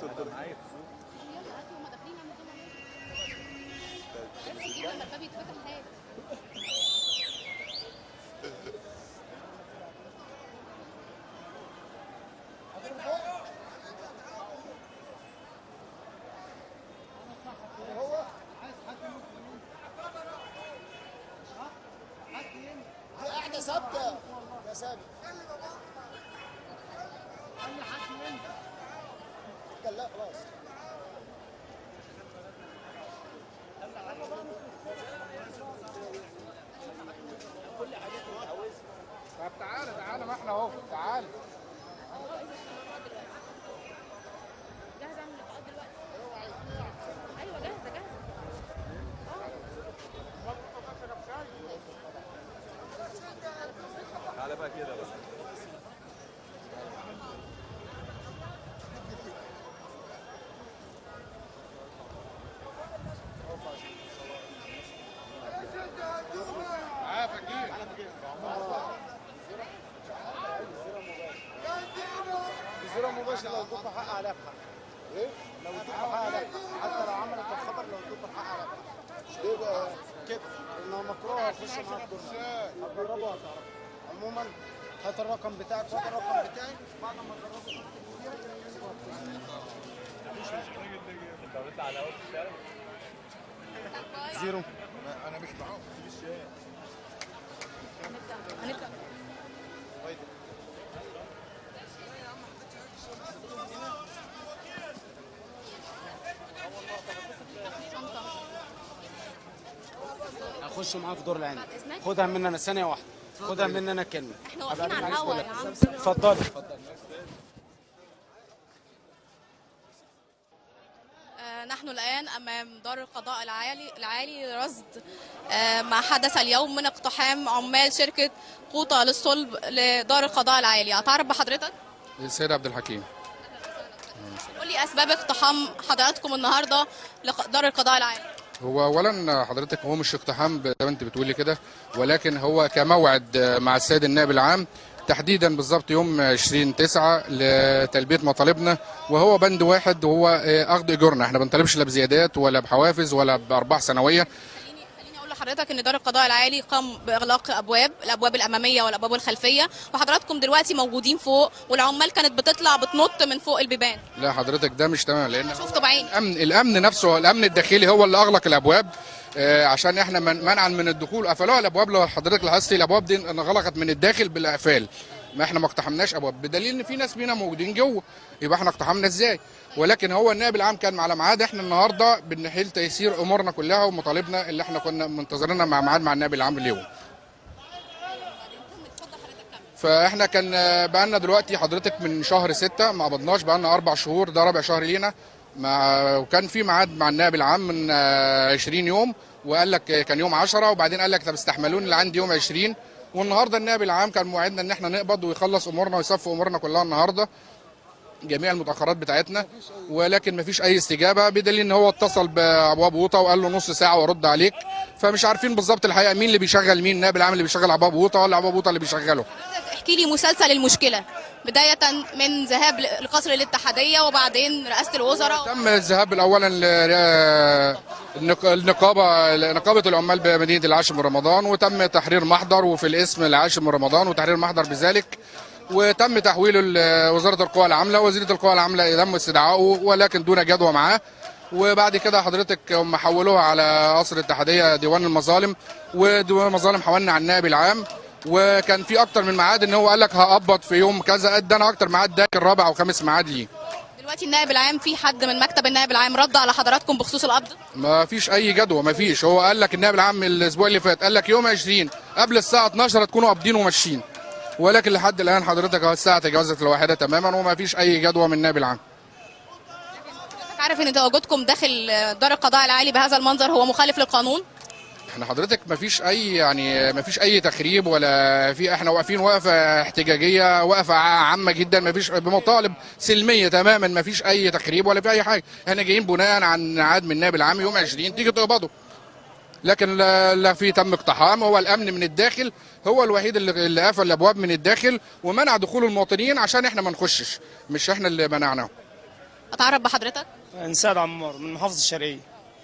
يلا هاتوا هما داخلين يعملوا كده جيب لما الباب يتفتح هات قاعده ثابته يا سامي قال لا خلاص طب تعالى تعالى ما احنا اهو تعالى جاهزه اعمل لقاءات دلوقتي ايوه جاهزه جاهزه تعالى بقى كده بقى تعالى فكير الزيرو مباشر لو ادوك حق عليها بحق ايه؟ لو ادوك حق عليها بحق حتى لو عملت الخطر لو ادوك حق عليها بحق ليه بقى كده؟ لانه مكروه هيخش معاك كله هتجربه هتعرف عموما هات الرقم بتاعك وهات الرقم بتاعي بعد ما تجربه انت هتطلع على اول الشارع زيرو انا مش معاهم هنبدا شنطه هخش معاه في دور العين بعد إذنك. خدها مني انا ثانيه واحده خدها مني انا كلمه احنا واقفين على الهوا يا عم اتفضلي اتفضلي آه، نحن الآن أمام دار القضاء العالي العالي لرصد آه، ما حدث اليوم من اقتحام عمال شركة قوطة للصلب لدار القضاء العالي أتعرف بحضرتك؟ السيد عبد الحكيم قول لي أسباب اقتحام حضراتكم النهاردة لدار القضاء العالي هو اولا حضرتك هو مش اقتحام زي ما انت بتقولي كده ولكن هو كموعد مع السيد النائب العام تحديدا بالظبط يوم 20 9 لتلبيه مطالبنا وهو بند واحد وهو اخذ اجورنا احنا ما بنطالبش لا بزيادات ولا بحوافز ولا بارباح سنويه خليني خليني أقول لحضرتك إن دار القضاء العالي قام بإغلاق أبواب الأبواب الأمامية والأبواب الخلفية وحضراتكم دلوقتي موجودين فوق والعمال كانت بتطلع بتنط من فوق البيبان لا حضرتك ده مش تمام لان شفته بعيني الامن الامن نفسه الامن الداخلي هو اللي اغلق الابواب آه، عشان احنا من- منعا من الدخول قفلوها الابواب لو حضرتك لاحظتي الابواب دي انغلقت من الداخل بالاقفال ما احنا ما اقتحمناش ابواب بدليل ان في ناس بينا موجودين جوه يبقى احنا اقتحمنا ازاي ولكن هو النائب العام كان على ميعاد احنا النهارده بنحيل تيسير امورنا كلها ومطالبنا اللي احنا كنا منتظرينها مع ميعاد مع النائب العام اليوم فاحنا كان بقالنا دلوقتي حضرتك من شهر ستة ما قبضناش بقالنا اربع شهور ده رابع شهر لينا مع وكان في ميعاد مع النائب العام من آه، 20 يوم وقال لك كان يوم 10 وبعدين قال لك طب استحملوني اللي عندي يوم 20 والنهارده النائب العام كان موعدنا ان احنا نقبض ويخلص امورنا ويصفي امورنا كلها النهارده جميع المتاخرات بتاعتنا ولكن مفيش اي استجابه بدليل ان هو اتصل بابواب وطا وقال له نص ساعه وارد عليك فمش عارفين بالظبط الحقيقه مين اللي بيشغل مين النائب العام اللي بيشغل ابواب وطا ولا ابواب وطا اللي بيشغله حضرتك احكي لي مسلسل المشكلة بداية من ذهاب لقصر الاتحادية وبعدين رئاسة الوزراء تم الذهاب اولا للنقابه نقابه العمال بمدينه العاشر من رمضان وتم تحرير محضر وفي الاسم العاشر من رمضان وتحرير محضر بذلك وتم تحويله لوزاره القوى العامله وزيره القوى العامله تم استدعائه ولكن دون جدوى معاه وبعد كده حضرتك هم حولوها على قصر الاتحاديه ديوان المظالم وديوان المظالم حولنا على النائب العام وكان في اكتر من ميعاد ان هو قال لك هقبض في يوم كذا ادانا اكتر ميعاد ده كان رابع او خامس ميعاد ليه دلوقتي النائب العام في حد من مكتب النائب العام رد على حضراتكم بخصوص القبض ما فيش اي جدوى ما فيش هو قال لك النائب العام الاسبوع اللي فات قال لك يوم 20 قبل الساعه 12 هتكونوا قابضين وماشيين ولكن لحد الان حضرتك اهو الساعه تجاوزت الواحده تماما وما فيش اي جدوى من النائب العام حضرتك عارف ان تواجدكم داخل دار القضاء العالي بهذا المنظر هو مخالف للقانون احنا حضرتك ما فيش اي يعني ما فيش اي تخريب ولا في احنا واقفين وقفه احتجاجيه وقفه عامه جدا ما فيش بمطالب سلميه تماما ما فيش اي تخريب ولا في اي حاجه احنا جايين بناء عن عاد من النائب العام يوم 20 تيجي تقبضوا لكن لا, لا في تم اقتحام هو الامن من الداخل هو الوحيد اللي, اللي قفل الابواب من الداخل ومنع دخول المواطنين عشان احنا ما نخشش مش احنا اللي منعناهم اتعرف بحضرتك انساد عمار من محافظه الشرقيه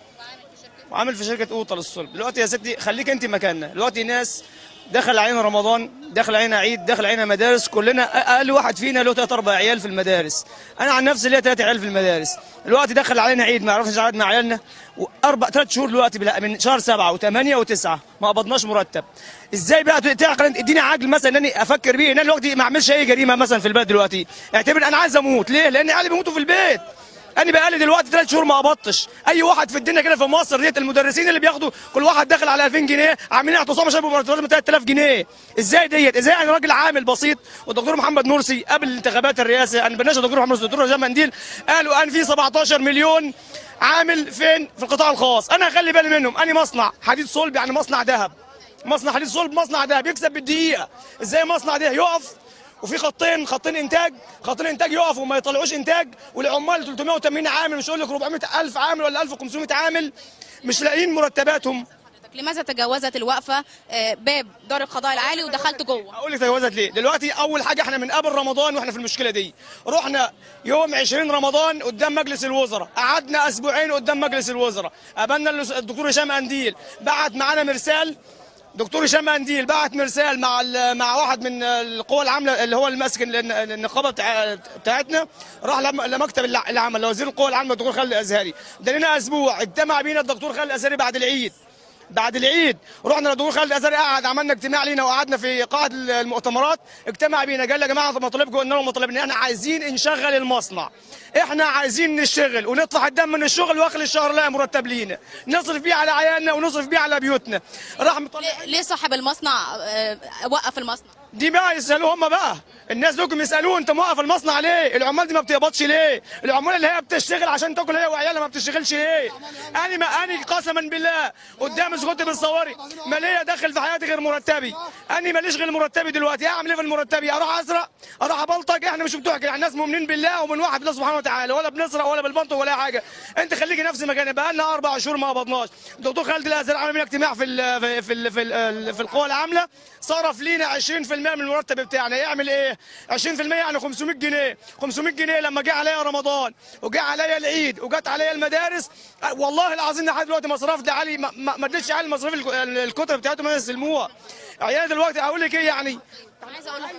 وعامل في شركه قوطه للصلب دلوقتي يا ستي خليك انت مكاننا دلوقتي ناس دخل علينا رمضان دخل علينا عيد دخل علينا مدارس كلنا اقل واحد فينا له ثلاث اربع عيال في المدارس انا عن نفسي ليا ثلاث عيال في المدارس دلوقتي دخل علينا عيد ما عرفناش قعد مع عيالنا واربع ثلاث شهور دلوقتي بلا من شهر سبعه وثمانيه وتسعه ما قبضناش مرتب ازاي بقى تعقل انت اديني عقل مثلا انني افكر بيه ان انا دلوقتي ما اعملش اي جريمه مثلا في البلد دلوقتي اعتبر انا عايز اموت ليه؟ لان عيالي بيموتوا في البيت انا بقالي دلوقتي ثلاث شهور ما قبضتش اي واحد في الدنيا كده في مصر ديت المدرسين اللي بياخدوا كل واحد داخل على 2000 جنيه عاملين اعتصام عشان يبقوا مرتباتهم 3000 جنيه ازاي ديت ازاي انا راجل عامل بسيط والدكتور محمد مرسي قبل انتخابات الرئاسه انا بناشد الدكتور محمد مرسي الدكتور رجاء منديل قالوا ان في 17 مليون عامل فين في القطاع الخاص انا هخلي بالي منهم انا مصنع حديد صلب يعني مصنع ذهب مصنع حديد صلب مصنع ذهب يكسب بالدقيقه ازاي مصنع ده يقف وفي خطين خطين انتاج خطين انتاج يقفوا وما يطلعوش انتاج والعمال 380 عامل مش هقول لك 400000 عامل ولا 1500 عامل مش لاقيين مرتباتهم لماذا تجاوزت الوقفه آه، باب دار القضاء العالي ودخلت جوه اقول لك تجاوزت ليه دلوقتي اول حاجه احنا من قبل رمضان واحنا في المشكله دي رحنا يوم 20 رمضان قدام مجلس الوزراء قعدنا اسبوعين قدام مجلس الوزراء قابلنا الدكتور هشام انديل بعت معانا مرسال دكتور هشام انديل بعت مرسال مع ال- مع واحد من القوى العامله اللي هو الماسك الن- النقابه بتاع- بتاعتنا راح لم- لمكتب الع- العمل لوزير القوى العامله الدكتور خالد الازهري ادالنا اسبوع اجتمع بينا الدكتور خالد الازهري بعد العيد بعد العيد رحنا للدكتور خالد الازهري قعد عملنا اجتماع لينا وقعدنا في قاعه المؤتمرات اجتمع بينا قال يا جماعه مطالبكم قلنا لهم مطالبنا احنا عايزين نشغل المصنع احنا عايزين نشتغل وندفع الدم من الشغل واخر الشهر لا مرتب لينا نصرف بيه على عيالنا ونصرف بيه على بيوتنا راح مطلع ليه- ليه صاحب المصنع آه، وقف المصنع دي بقى يسالوه هم بقى الناس دول يسالوه انت موقف المصنع ليه العمال دي ما بتقبضش ليه العمال اللي هي بتشتغل عشان تاكل هي وعيالها ما بتشتغلش ليه انا ما انا قسما بالله قدام سكوت بالصواري ما ليا داخل في حياتي غير مرتبي انا ماليش غير مرتبي دلوقتي اعمل ايه في المرتبي اروح اسرق اروح ابلطج احنا مش بتوع كده الناس مؤمنين بالله ومن واحد الله سبحانه وتعالى ولا بنسرق ولا بالبنط ولا حاجه انت خليكي نفس مكاني بقى لنا اربع شهور ما قبضناش الدكتور خالد الازهر عامل لنا اجتماع في ال في في ال في, ال في القوى العامله صرف لينا 20% من المرتب بتاعنا يعمل ايه 20% يعني 500 جنيه 500 جنيه لما جه عليا رمضان وجه عليا العيد وجت عليا المدارس أه، والله العظيم لحد دلوقتي مصرف لعلي ما ما ما اديتش علي مصاريف الك- الكتب بتاعتهم ما يسلموها عيالي دلوقتي اقول لك ايه يعني عايزه اقول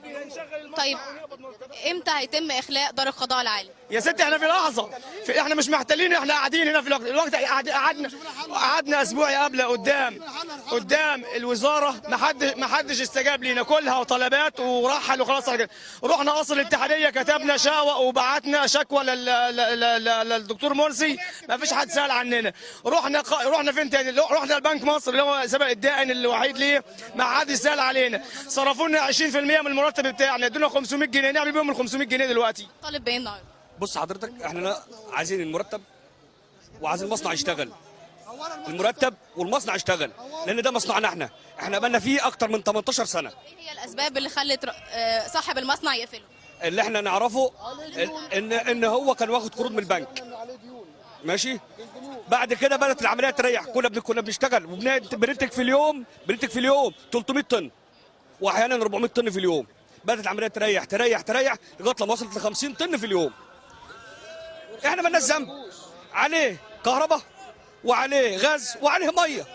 طيب امتى هيتم اخلاء دار القضاء العالي يا ستي احنا في لحظه في احنا مش محتلين احنا قاعدين هنا في الوقت الوقت قعد- قعدنا قعدنا اسبوع قبل قدام قدام الوزاره ما حد ما حدش استجاب لينا كلها وطلبات ورحل وخلاص على كده رحنا قصر الاتحاديه كتبنا شقوه وبعتنا شكوى لل- لل- لل- للدكتور مرسي ما فيش حد سال عننا رحنا ق- رحنا فين تاني رحنا البنك مصر اللي هو سبق الدائن الوحيد ليه ما حدش سال علينا صرفوا لنا 20% من المرتب بتاعنا ادونا 500 جنيه نعمل بيهم ال 500 جنيه دلوقتي طالب بايه النهارده بص حضرتك احنا عايزين المرتب وعايزين المصنع يشتغل المرتب والمصنع يشتغل لان ده مصنعنا احنا احنا بقالنا فيه اكتر من 18 سنه ايه هي الاسباب اللي خلت ر- آه، صاحب المصنع يقفله اللي احنا نعرفه ان ان هو كان واخد قروض من البنك ماشي بعد كده بدات العمليه تريح كنا بن- كنا بنشتغل وبننتج في اليوم بننتج في اليوم 300 طن واحيانا 400 طن في اليوم بدات العمليه تريح تريح تريح لغايه لما وصلت ل 50 طن في اليوم احنا مالناش ذنب عليه كهرباء وعليه غاز وعليه ميه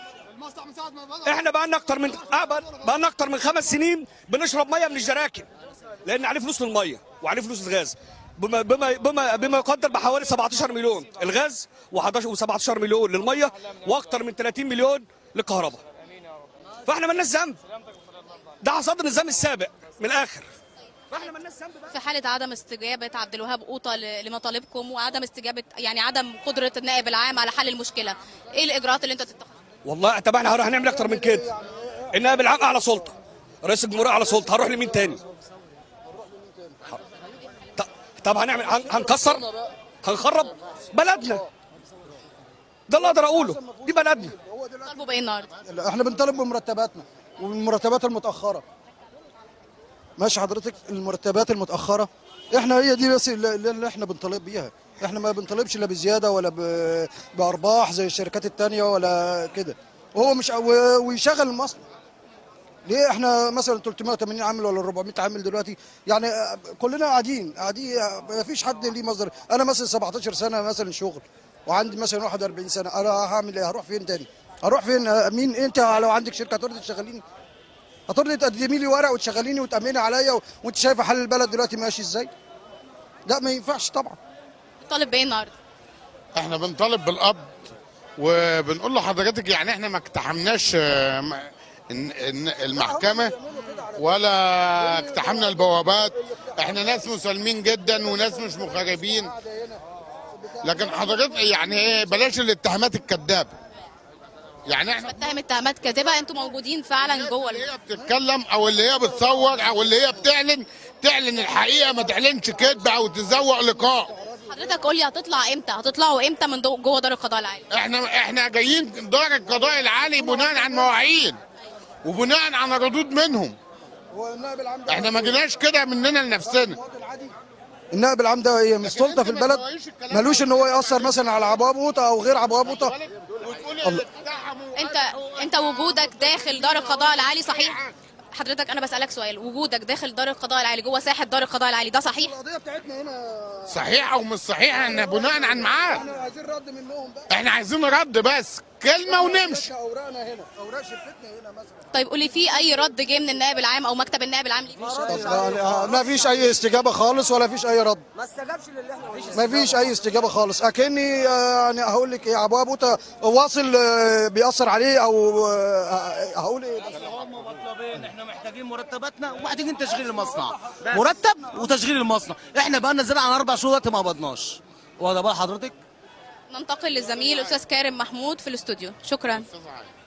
احنا بقى لنا اكتر من بقى لنا اكتر من خمس سنين بنشرب ميه من الجراكن لان عليه فلوس للميه وعليه فلوس الغاز بما بما بما بما يقدر بحوالي 17 مليون الغاز و11 و17 مليون للميه واكتر من 30 مليون للكهرباء فاحنا مالناش ذنب ده حصاد النظام السابق من الاخر فاحنا مالناش ذنب بقى في حاله عدم استجابه عبد الوهاب قوطه ل- لمطالبكم وعدم استجابه يعني عدم قدره النائب العام على حل المشكله ايه الاجراءات اللي انتوا تتخذوها والله طب احنا هنروح نعمل اكتر من كده النائب العام اعلى سلطه رئيس الجمهوريه اعلى سلطه هنروح لمين تاني ط- طب هنعمل هن- هنكسر هنخرب بلدنا ده اللي اقدر اقوله دي بلدنا طالبوا بايه النهارده احنا بنطالب بمرتباتنا والمرتبات المتاخره ماشي حضرتك المرتبات المتاخره احنا هي دي بس اللي, اللي احنا بنطالب بيها احنا ما بنطالبش لا بزياده ولا ب- بارباح زي الشركات التانية ولا كده وهو مش و- ويشغل المصنع ليه احنا مثلا 380 عامل ولا 400 عامل دلوقتي يعني آه، كلنا قاعدين قاعدين آه، ما فيش حد ليه مصدر انا مثلا 17 سنه مثلا شغل وعندي مثلا 41 سنه انا هعمل ايه هروح فين تاني هروح فين آه، مين انت لو عندك شركه هترضي تشغليني هترضي تقدمي لي ورق وتشغليني وتامني عليا و- وانت شايفه حل البلد دلوقتي ماشي ازاي لا ما ينفعش طبعا طالب بايه النهارده احنا بنطالب بالقبض وبنقول لحضرتك يعني احنا ما اقتحمناش آه، م- إن- إن المحكمه ولا اقتحمنا البوابات احنا ناس مسالمين جدا وناس مش مخربين لكن حضرتك يعني ايه بلاش الاتهامات الكذابه يعني احنا بتهم اتهامات كاذبه انتوا موجودين فعلا جوه اللي الم- هي بتتكلم او اللي هي بتصور او اللي هي بتعلن تعلن الحقيقه ما تعلنش كذب او تزوق لقاء حضرتك قول لي هتطلع امتى هتطلعوا امتى من دو- جوه دار القضاء العالي احنا احنا جايين دار القضاء العالي بناء عن مواعيد وبناء على ردود منهم والنائب العام ده احنا ما جيناش كده مننا لنفسنا المواطن العادي النائب العام ده هي مش سلطه في البلد ملوش ان هو ياثر مثلا على عبابوطه او غير عبابوطه وتقولي اللي اقتحموا انت انت وجودك داخل دار القضاء العالي صحيح حضرتك انا بسالك سؤال وجودك داخل دار القضاء العالي جوه ساحه دار القضاء العالي ده صحيح القضيه بتاعتنا هنا صحيح او مش صحيح احنا بناء عن ميعاد احنا عايزين رد منهم بقى احنا عايزين رد بس كلمه ونمشي اوراقنا هنا اوراق شركتنا هنا مثلا طيب قولي في اي رد جه من النائب العام او مكتب النائب العام ليك طب لا فيش اي استجابه خالص ولا فيش اي رد ما استجابش للي احنا ما فيش اي استجابه خالص اكني آه، يعني هقول لك ايه ابو ابوطه واصل آه، بيأثر عليه او آه، هقول ايه بس هم مطلبين احنا محتاجين مرتباتنا ومحتاجين تشغيل المصنع مرتب وتشغيل المصنع احنا بقى لنا زياده عن اربع شهور دلوقتي ما قبضناش واخد بال حضرتك ننتقل للزميل الاستاذ كارم محمود في الاستوديو شكرا استاذ علي.